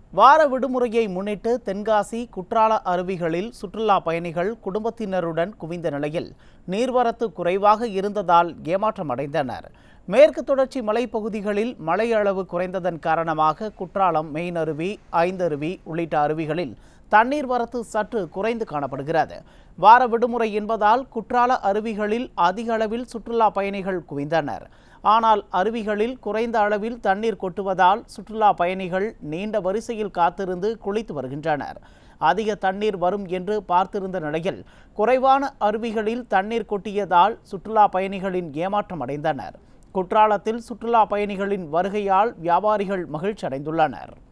வார விடுமுறையை முன்னிட்டு தென்காசி குற்றால அருவிகளில் சுற்றுலா பயணிகள் குடும்பத்தினருடன் குவிந்த நிலையில் நீர்வரத்து குறைவாக இருந்ததால் ஏமாற்றம் அடைந்தனர் மேற்கு தொடர்ச்சி மலைப்பகுதிகளில் மழை அளவு குறைந்ததன் காரணமாக குற்றாலம் மெயின் அருவி ஐந்தருவி உள்ளிட்ட அருவிகளில் தண்ணீர் வரத்து சற்று குறைந்து காணப்படுகிறது வார விடுமுறை என்பதால் குற்றால அருவிகளில் அதிக அளவில் சுற்றுலா பயணிகள் குவிந்தனர் ஆனால் அருவிகளில் குறைந்த அளவில் தண்ணீர் கொட்டுவதால் சுற்றுலா பயணிகள் நீண்ட வரிசையில் காத்திருந்து குளித்து வருகின்றனர் அதிக தண்ணீர் வரும் என்று பார்த்திருந்த நிலையில் குறைவான அருவிகளில் தண்ணீர் கொட்டியதால் சுற்றுலா பயணிகளின் ஏமாற்றம் அடைந்தனர் குற்றாலத்தில் சுற்றுலா பயணிகளின் வருகையால் வியாபாரிகள் மகிழ்ச்சி அடைந்துள்ளனர்